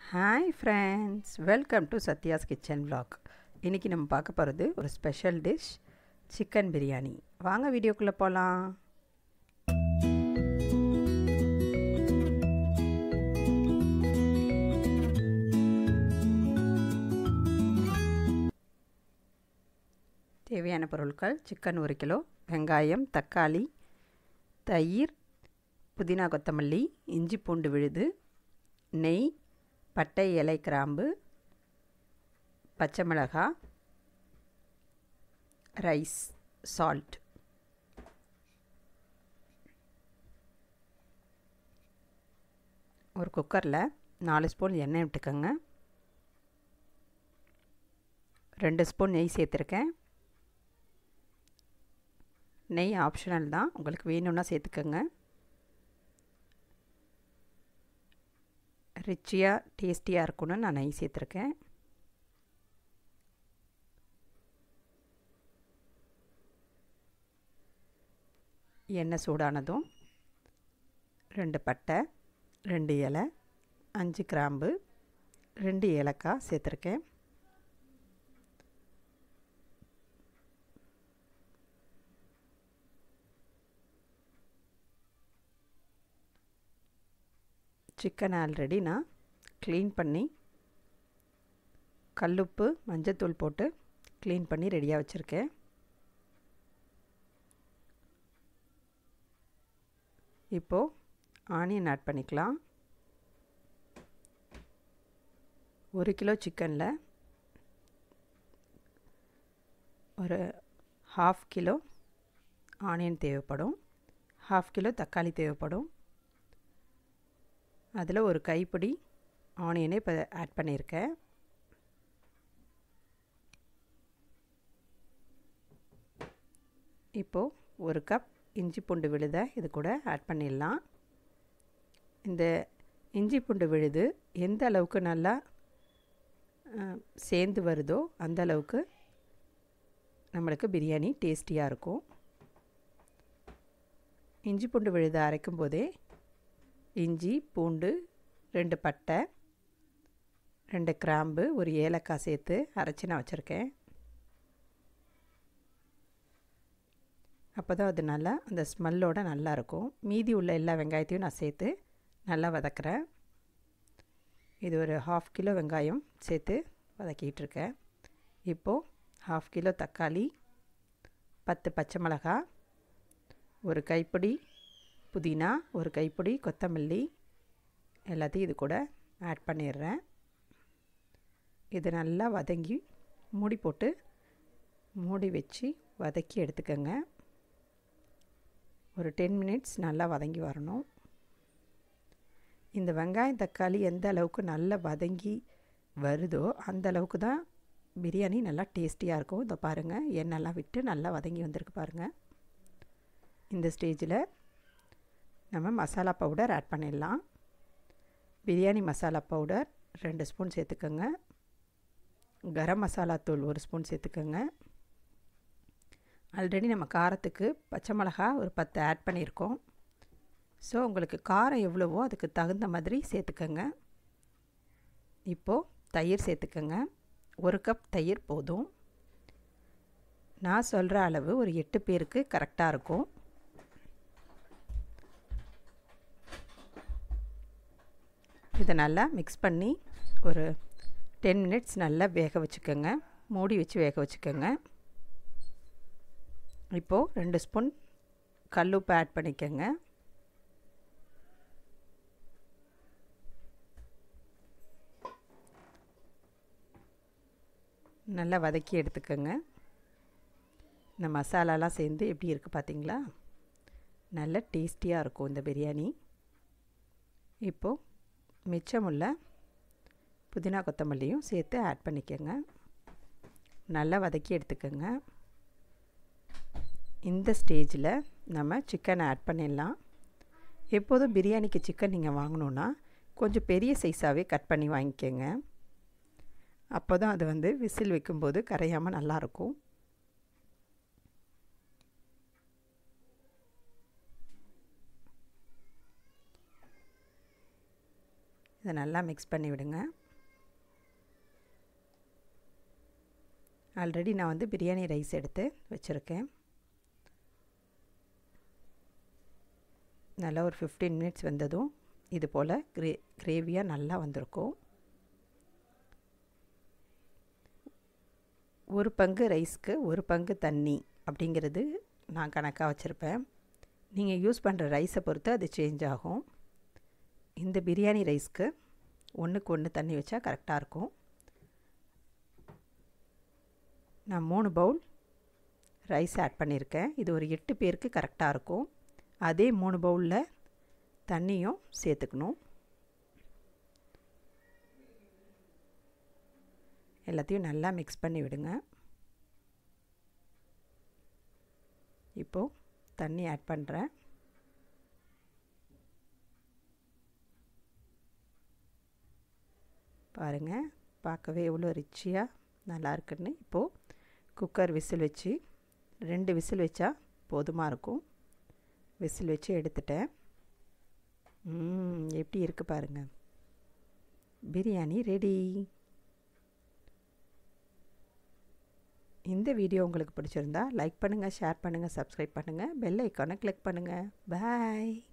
hi friends welcome to Sathya's kitchen vlog இன்றைக்கி நம்ம பார்க்க போகிறது ஒரு ஸ்பெஷல் டிஷ் சிக்கன் பிரியாணி வாங்க வீடியோக்குள்ளே போகலாம் தேவையான பொருட்கள் சிக்கன் ஒரு கிலோ வெங்காயம் தக்காளி தயிர் புதினா கொத்தமல்லி இஞ்சி பூண்டு விழுது நெய் பட்டை இலை கிராம்பு பச்சை மிளகாய் ரைஸ் சால்ட் ஒரு குக்கரில் நாலு ஸ்பூன் எண்ணெய் விட்டுக்கோங்க ரெண்டு ஸ்பூன் நெய் சேர்த்துருக்கேன் நெய் ஆப்ஷனல் தான் உங்களுக்கு வேணும்னா சேர்த்துக்கோங்க ரிச்சியாக டேஸ்டியாக இருக்கணும்னு நான் நெய் சேர்த்துருக்கேன் எண்ணெய் சூடானதும் ரெண்டு பட்டை ரெண்டு இலை அஞ்சு கிராம்பு ரெண்டு ஏலக்காய் சேர்த்துருக்கேன் சிக்கன் ஆல்ரெடி நான் க்ளீன் பண்ணி கல்லுப்பு மஞ்சத்தூள் போட்டு க்ளீன் பண்ணி ரெடியாக வச்சுருக்கேன் இப்போது ஆனியன் ஆட் பண்ணிக்கலாம் ஒரு கிலோ சிக்கனில் ஒரு ஹாஃப் கிலோ ஆனியன் தேவைப்படும் ஹாஃப் கிலோ தக்காளி தேவைப்படும் அதில் ஒரு கைப்பிடி ஆனியனை இப்போ ஆட் பண்ணியிருக்கேன் இப்போது ஒரு கப் இஞ்சி பூண்டு விழுதை இது கூட ஆட் பண்ணிடலாம் இந்த இஞ்சி பூண்டு விழுது எந்த அளவுக்கு நல்லா சேர்ந்து வருதோ அந்த அளவுக்கு நம்மளுக்கு பிரியாணி டேஸ்டியாக இருக்கும் இஞ்சி பூண்டு விழுதை அரைக்கும் போதே இஞ்சி பூண்டு ரெண்டு பட்டை ரெண்டு கிராம்பு ஒரு ஏலக்காய் சேர்த்து அரைச்சி நான் வச்சுருக்கேன் அப்போ தான் அது நல்லா அந்த ஸ்மெல்லோடு நல்லாயிருக்கும் மீதி உள்ள எல்லா வெங்காயத்தையும் நான் சேர்த்து நல்லா வதக்குறேன் இது ஒரு ஹாஃப் கிலோ வெங்காயம் சேர்த்து வதக்கிட்டுருக்கேன் இப்போது ஹாஃப் கிலோ தக்காளி பத்து பச்சை மிளகாய் ஒரு கைப்பிடி புதினா ஒரு கைப்பிடி கொத்தமல்லி எல்லாத்தையும் இது கூட ஆட் பண்ணிடுறேன் இது நல்லா வதங்கி மூடி போட்டு மூடி வச்சு வதக்கி எடுத்துக்கோங்க ஒரு டென் மினிட்ஸ் நல்லா வதங்கி வரணும் இந்த வெங்காயம் தக்காளி எந்த அளவுக்கு நல்லா வதங்கி வருதோ அந்த அளவுக்கு தான் பிரியாணி நல்லா டேஸ்டியாக இருக்கும் இதை பாருங்கள் எண்ணெய்லாம் விட்டு நல்லா வதங்கி வந்திருக்கு பாருங்கள் இந்த ஸ்டேஜில் நம்ம மசாலா பவுடர் ஆட் பண்ணிடலாம் பிரியாணி மசாலா பவுடர் ரெண்டு ஸ்பூன் சேர்த்துக்கோங்க கரம் மசாலா தூள் ஒரு ஸ்பூன் சேர்த்துக்கோங்க ஆல்ரெடி நம்ம காரத்துக்கு பச்சை மிளகா ஒரு பத்து ஆட் பண்ணியிருக்கோம் ஸோ உங்களுக்கு காரம் எவ்வளவோ அதுக்கு தகுந்த மாதிரி சேர்த்துக்கோங்க இப்போது தயிர் சேர்த்துக்கோங்க ஒரு கப் தயிர் போதும் நான் சொல்கிற அளவு ஒரு எட்டு பேருக்கு கரெக்டாக இருக்கும் இதை நல்லா மிக்ஸ் பண்ணி ஒரு டென் மினிட்ஸ் நல்லா வேக வச்சுக்கோங்க மூடி வச்சு வேக வச்சுக்கோங்க இப்போது ரெண்டு ஸ்பூன் கல்லுப்பு ஆட் பண்ணிக்கோங்க நல்லா வதக்கி எடுத்துக்கோங்க இந்த மசாலாலாம் சேர்ந்து எப்படி இருக்குது பார்த்தீங்களா நல்ல டேஸ்டியாக இருக்கும் இந்த பிரியாணி இப்போது மிச்சமுள்ள புதினா கொத்தமல்லியும் சேர்த்து ஆட் பண்ணிக்கோங்க நல்லா வதக்கி எடுத்துக்கோங்க இந்த ஸ்டேஜில் நம்ம சிக்கனை ஆட் பண்ணிடலாம் எப்போதும் பிரியாணிக்கு சிக்கன் நீங்கள் வாங்கணுன்னா கொஞ்சம் பெரிய சைஸாகவே கட் பண்ணி வாங்கிக்கோங்க அப்போ தான் அது வந்து விசில் வைக்கும்போது கரையாமல் நல்லாயிருக்கும் இதை நல்லா மிக்ஸ் பண்ணி விடுங்க ஆல்ரெடி நான் வந்து பிரியாணி ரைஸ் எடுத்து வச்சுருக்கேன் நல்லா ஒரு ஃபிஃப்டீன் மினிட்ஸ் வந்ததும் இது போல் கிரே கிரேவியாக நல்லா வந்திருக்கும் ஒரு பங்கு ரைஸ்க்கு ஒரு பங்கு தண்ணி அப்படிங்கிறது நான் கணக்காக வச்சுருப்பேன் நீங்கள் யூஸ் பண்ணுற ரைஸை பொறுத்து அது சேஞ்ச் ஆகும் இந்த பிரியாணி ரைஸ்க்கு ஒன்றுக்கு ஒன்று தண்ணி வச்சா கரெக்டாக இருக்கும் நான் மூணு பவுல் ரைஸ் ஆட் பண்ணியிருக்கேன் இது ஒரு எட்டு பேருக்கு கரெக்டாக இருக்கும் அதே மூணு பவுலில் தண்ணியும் சேர்த்துக்கணும் எல்லாத்தையும் நல்லா மிக்ஸ் பண்ணி விடுங்க இப்போது தண்ணி ஆட் பண்ணுறேன் பாருங்கள் பார்க்கவே எவ்வளோ ரிச்சியாக நல்லா இருக்குன்னு இப்போது குக்கர் விசில் வச்சு ரெண்டு விசில் வச்சா போதுமாக இருக்கும் விசில் வச்சு எடுத்துட்டேன் எப்படி இருக்குது பாருங்கள் பிரியாணி ரெடி இந்த வீடியோ உங்களுக்கு பிடிச்சிருந்தா லைக் பண்ணுங்கள் ஷேர் பண்ணுங்கள் சப்ஸ்கிரைப் பண்ணுங்கள் பெல் ஐக்கானை கிளிக் பண்ணுங்கள் பாய்